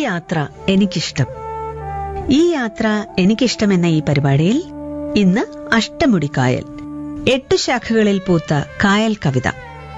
യാത്ര എനിക്കിഷ്ടം ഈ യാത്ര എനിക്കിഷ്ടമെന്ന ഈ പരിപാടിയിൽ ഇന്ന് അഷ്ടമുടി കായൽ എട്ട് ശാഖകളിൽ പൂത്ത കായൽ കവിത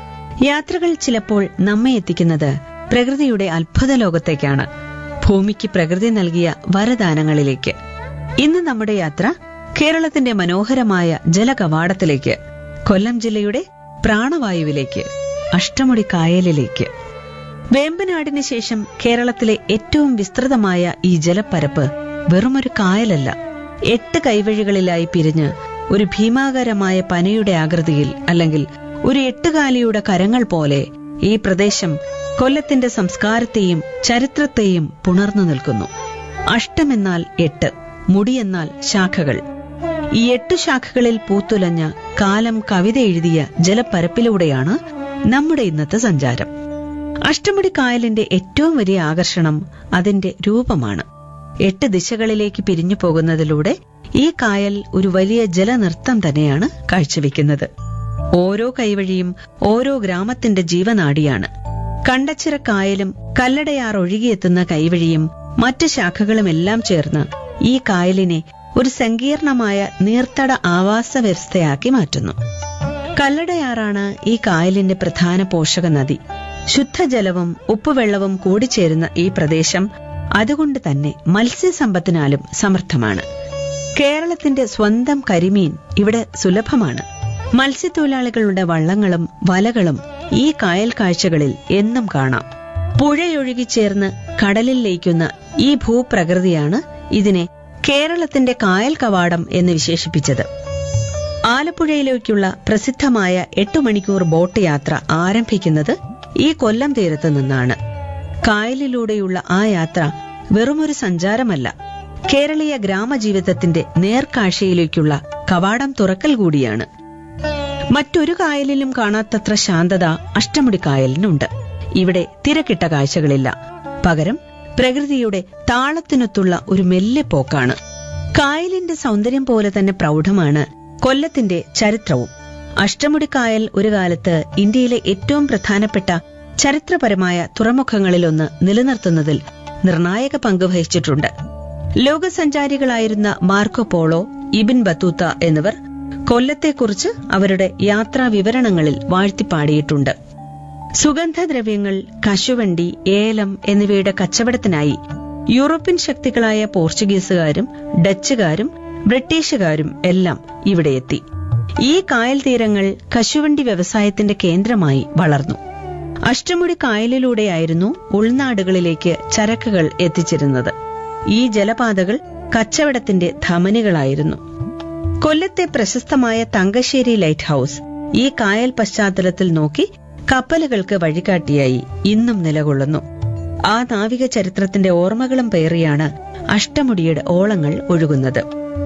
യാത്രകൾ ചിലപ്പോൾ നമ്മെ എത്തിക്കുന്നത് പ്രകൃതിയുടെ അത്ഭുത ലോകത്തേക്കാണ് ഭൂമിക്ക് പ്രകൃതി നൽകിയ വരദാനങ്ങളിലേക്ക് ഇന്ന് നമ്മുടെ യാത്ര കേരളത്തിന്റെ മനോഹരമായ ജലകവാടത്തിലേക്ക് കൊല്ലം ജില്ലയുടെ പ്രാണവായുവിലേക്ക് അഷ്ടമുടി കായലിലേക്ക് വേമ്പനാടിന് ശേഷം കേരളത്തിലെ ഏറ്റവും വിസ്തൃതമായ ഈ ജലപ്പരപ്പ് വെറുമൊരു കായലല്ല എട്ട് കൈവഴികളിലായി പിരിഞ്ഞ് ഒരു ഭീമാകരമായ പനയുടെ ആകൃതിയിൽ അല്ലെങ്കിൽ ഒരു എട്ടുകാലിയുടെ കരങ്ങൾ പോലെ ഈ പ്രദേശം കൊല്ലത്തിന്റെ സംസ്കാരത്തെയും ചരിത്രത്തെയും പുണർന്നു നിൽക്കുന്നു അഷ്ടമെന്നാൽ എട്ട് മുടിയെന്നാൽ ശാഖകൾ ഈ എട്ടു ശാഖകളിൽ പൂത്തുലഞ്ഞ കാലം കവിത എഴുതിയ ജലപ്പരപ്പിലൂടെയാണ് നമ്മുടെ ഇന്നത്തെ സഞ്ചാരം അഷ്ടമുടി കായലിന്റെ ഏറ്റവും വലിയ ആകർഷണം അതിന്റെ രൂപമാണ് എട്ട് ദിശകളിലേക്ക് പിരിഞ്ഞു പോകുന്നതിലൂടെ ഈ കായൽ ഒരു വലിയ ജലനൃത്തം തന്നെയാണ് കാഴ്ചവെക്കുന്നത് ഓരോ കൈവഴിയും ഓരോ ഗ്രാമത്തിന്റെ ജീവനാഡിയാണ് കണ്ടച്ചിറ കായലും കല്ലടയാർ ഒഴുകിയെത്തുന്ന കൈവഴിയും മറ്റ് ശാഖകളുമെല്ലാം ചേർന്ന് ഈ കായലിനെ ഒരു സങ്കീർണമായ നീർത്തട ആവാസ വ്യവസ്ഥയാക്കി മാറ്റുന്നു കല്ലടയാറാണ് ഈ കായലിന്റെ പ്രധാന പോഷക നദി ശുദ്ധജലവും ഉപ്പുവെള്ളവും കൂടിച്ചേരുന്ന ഈ പ്രദേശം അതുകൊണ്ട് തന്നെ മത്സ്യസമ്പത്തിനാലും സമർത്ഥമാണ് കേരളത്തിന്റെ സ്വന്തം കരിമീൻ ഇവിടെ സുലഭമാണ് മത്സ്യത്തൊഴിലാളികളുടെ വള്ളങ്ങളും വലകളും ഈ കായൽ കാഴ്ചകളിൽ എന്നും കാണാം പുഴയൊഴുകിച്ചേർന്ന് കടലിൽ ലയിക്കുന്ന ഈ ഭൂപ്രകൃതിയാണ് ഇതിനെ കേരളത്തിന്റെ കായൽ കവാടം എന്ന് വിശേഷിപ്പിച്ചത് ആലപ്പുഴയിലേക്കുള്ള പ്രസിദ്ധമായ എട്ടു മണിക്കൂർ ബോട്ട് യാത്ര ആരംഭിക്കുന്നത് ഈ കൊല്ലം തീരത്ത് നിന്നാണ് കായലിലൂടെയുള്ള ആ യാത്ര വെറുമൊരു സഞ്ചാരമല്ല കേരളീയ ഗ്രാമജീവിതത്തിന്റെ നേർക്കാഴ്ചയിലേക്കുള്ള കവാടം തുറക്കൽ കൂടിയാണ് മറ്റൊരു കായലിലും കാണാത്തത്ര ശാന്തത അഷ്ടമുടി കായലിനുണ്ട് ഇവിടെ തിരക്കിട്ട കാഴ്ചകളില്ല പകരം പ്രകൃതിയുടെ താളത്തിനൊത്തുള്ള ഒരു മെല്ലെ പോക്കാണ് കായലിന്റെ സൗന്ദര്യം പോലെ തന്നെ പ്രൗഢമാണ് കൊല്ലത്തിന്റെ ചരിത്രവും അഷ്ടമുടി കായൽ ഒരു കാലത്ത് ഇന്ത്യയിലെ ഏറ്റവും പ്രധാനപ്പെട്ട ചരിത്രപരമായ തുറമുഖങ്ങളിലൊന്ന് നിലനിർത്തുന്നതിൽ നിർണായക പങ്ക് വഹിച്ചിട്ടുണ്ട് ലോകസഞ്ചാരികളായിരുന്ന മാർക്കോ പോളോ ഇബിൻ ബത്തൂത്ത എന്നിവർ കൊല്ലത്തെക്കുറിച്ച് അവരുടെ യാത്രാ വിവരണങ്ങളിൽ വാഴ്ത്തിപ്പാടിയിട്ടുണ്ട് സുഗന്ധദ്രവ്യങ്ങൾ കശുവണ്ടി ഏലം എന്നിവയുടെ കച്ചവടത്തിനായി യൂറോപ്യൻ ശക്തികളായ പോർച്ചുഗീസുകാരും ഡച്ചുകാരും ബ്രിട്ടീഷുകാരും എല്ലാം ഇവിടെ എത്തി ഈ കായൽ തീരങ്ങൾ കശുവണ്ടി വ്യവസായത്തിന്റെ കേന്ദ്രമായി വളർന്നു അഷ്ടമുടി കായലിലൂടെയായിരുന്നു ഉൾനാടുകളിലേക്ക് ചരക്കുകൾ എത്തിച്ചിരുന്നത് ഈ ജലപാതകൾ കച്ചവടത്തിന്റെ ധമനികളായിരുന്നു കൊല്ലത്തെ പ്രശസ്തമായ തങ്കശ്ശേരി ലൈറ്റ് ഹൌസ് ഈ കായൽ പശ്ചാത്തലത്തിൽ നോക്കി കപ്പലുകൾക്ക് വഴികാട്ടിയായി ഇന്നും നിലകൊള്ളുന്നു ആ നാവിക ചരിത്രത്തിന്റെ ഓർമ്മകളും പേറിയാണ് അഷ്ടമുടിയുടെ ഓളങ്ങൾ ഒഴുകുന്നത്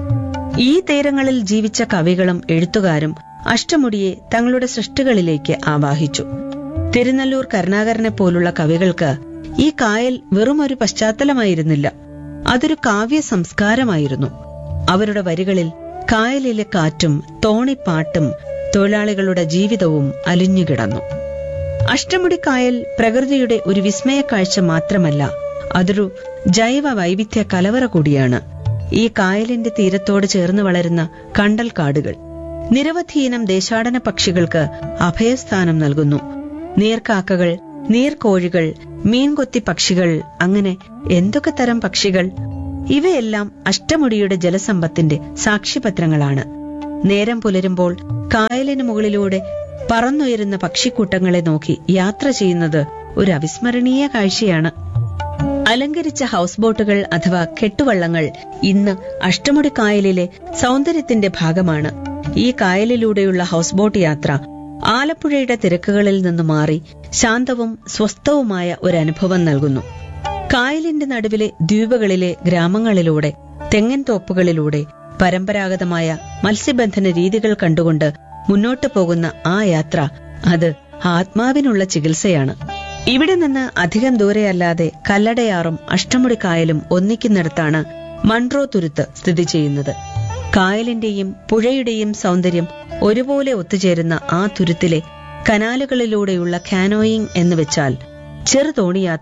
ഈ തീരങ്ങളിൽ ജീവിച്ച കവികളും എഴുത്തുകാരും അഷ്ടമുടിയെ തങ്ങളുടെ സൃഷ്ടികളിലേക്ക് ആവാഹിച്ചു തിരുനെല്ലൂർ കരുണാകരനെ പോലുള്ള കവികൾക്ക് ഈ കായൽ വെറുമൊരു പശ്ചാത്തലമായിരുന്നില്ല അതൊരു കാവ്യ സംസ്കാരമായിരുന്നു അവരുടെ വരികളിൽ കായലിലെ കാറ്റും തോണിപ്പാട്ടും തൊഴിലാളികളുടെ ജീവിതവും അലിഞ്ഞുകിടന്നു അഷ്ടമുടി കായൽ പ്രകൃതിയുടെ ഒരു വിസ്മയ കാഴ്ച മാത്രമല്ല അതൊരു ജൈവ വൈവിധ്യ കലവറ കൂടിയാണ് ഈ കായലിന്റെ തീരത്തോട് ചേർന്ന് വളരുന്ന കണ്ടൽ കാടുകൾ നിരവധിയിനം ദേശാടന പക്ഷികൾക്ക് അഭയസ്ഥാനം നൽകുന്നു നീർക്കാക്കകൾ നീർക്കോഴികൾ മീൻകൊത്തി പക്ഷികൾ അങ്ങനെ എന്തൊക്കെ തരം പക്ഷികൾ ഇവയെല്ലാം അഷ്ടമുടിയുടെ ജലസമ്പത്തിന്റെ സാക്ഷ്യപത്രങ്ങളാണ് നേരം പുലരുമ്പോൾ കായലിന് മുകളിലൂടെ പറന്നുയരുന്ന പക്ഷിക്കൂട്ടങ്ങളെ നോക്കി യാത്ര ചെയ്യുന്നത് ഒരു അവിസ്മരണീയ കാഴ്ചയാണ് അലങ്കരിച്ച ഹൗസ് ബോട്ടുകൾ അഥവാ കെട്ടുവള്ളങ്ങൾ ഇന്ന് അഷ്ടമുടി കായലിലെ സൗന്ദര്യത്തിന്റെ ഭാഗമാണ് ഈ കായലിലൂടെയുള്ള ഹൗസ് ബോട്ട് യാത്ര ആലപ്പുഴയുടെ തിരക്കുകളിൽ നിന്ന് മാറി ശാന്തവും സ്വസ്ഥവുമായ ഒരു അനുഭവം നൽകുന്നു കായലിന്റെ നടുവിലെ ദ്വീപുകളിലെ ഗ്രാമങ്ങളിലൂടെ തെങ്ങൻ തോപ്പുകളിലൂടെ പരമ്പരാഗതമായ മത്സ്യബന്ധന രീതികൾ കണ്ടുകൊണ്ട് മുന്നോട്ടു പോകുന്ന ആ യാത്ര അത് ആത്മാവിനുള്ള ചികിത്സയാണ് ഇവിടെ നിന്ന് അധികം ദൂരെയല്ലാതെ കല്ലടയാറും അഷ്ടമുടി കായലും ഒന്നിക്കുന്നിടത്താണ് മൺട്രോ തുരുത്ത് സ്ഥിതി ചെയ്യുന്നത് കായലിന്റെയും പുഴയുടെയും സൗന്ദര്യം ഒരുപോലെ ഒത്തുചേരുന്ന ആ തുരുത്തിലെ കനാലുകളിലൂടെയുള്ള കാനോയിങ് എന്ന് വെച്ചാൽ ചെറുതോണിയാത്ര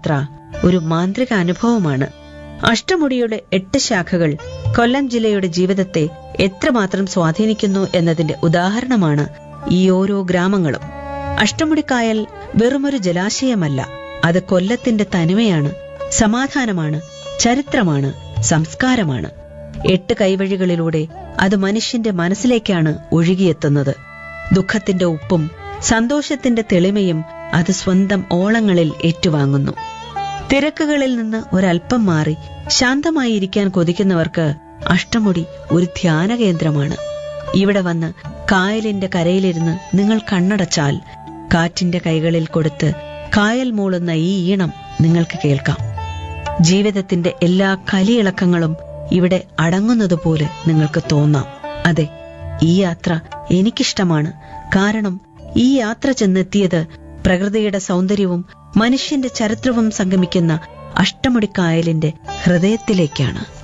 ഒരു മാന്ത്രിക അനുഭവമാണ് അഷ്ടമുടിയുടെ എട്ട് ശാഖകൾ കൊല്ലം ജില്ലയുടെ ജീവിതത്തെ എത്രമാത്രം സ്വാധീനിക്കുന്നു എന്നതിന്റെ ഉദാഹരണമാണ് ഈ ഓരോ ഗ്രാമങ്ങളും അഷ്ടമുടിക്കായൽ വെറുമൊരു ജലാശയമല്ല അത് കൊല്ലത്തിന്റെ തനിമയാണ് സമാധാനമാണ് ചരിത്രമാണ് സംസ്കാരമാണ് എട്ട് കൈവഴികളിലൂടെ അത് മനുഷ്യന്റെ മനസ്സിലേക്കാണ് ഒഴുകിയെത്തുന്നത് ദുഃഖത്തിന്റെ ഉപ്പും സന്തോഷത്തിന്റെ തെളിമയും അത് സ്വന്തം ഓളങ്ങളിൽ ഏറ്റുവാങ്ങുന്നു തിരക്കുകളിൽ നിന്ന് ഒരല്പം മാറി ശാന്തമായിരിക്കാൻ കൊതിക്കുന്നവർക്ക് അഷ്ടമുടി ഒരു ധ്യാന കേന്ദ്രമാണ് ഇവിടെ വന്ന് കായലിന്റെ കരയിലിരുന്ന് നിങ്ങൾ കണ്ണടച്ചാൽ കാറ്റിന്റെ കൈകളിൽ കൊടുത്ത് കായൽ മൂളുന്ന ഈ ഈണം നിങ്ങൾക്ക് കേൾക്കാം ജീവിതത്തിന്റെ എല്ലാ കലിയിളക്കങ്ങളും ഇവിടെ അടങ്ങുന്നതുപോലെ നിങ്ങൾക്ക് തോന്നാം അതെ ഈ യാത്ര എനിക്കിഷ്ടമാണ് കാരണം ഈ യാത്ര ചെന്നെത്തിയത് പ്രകൃതിയുടെ സൗന്ദര്യവും മനുഷ്യന്റെ ചരിത്രവും സംഗമിക്കുന്ന അഷ്ടമുടിക്കായലിന്റെ ഹൃദയത്തിലേക്കാണ്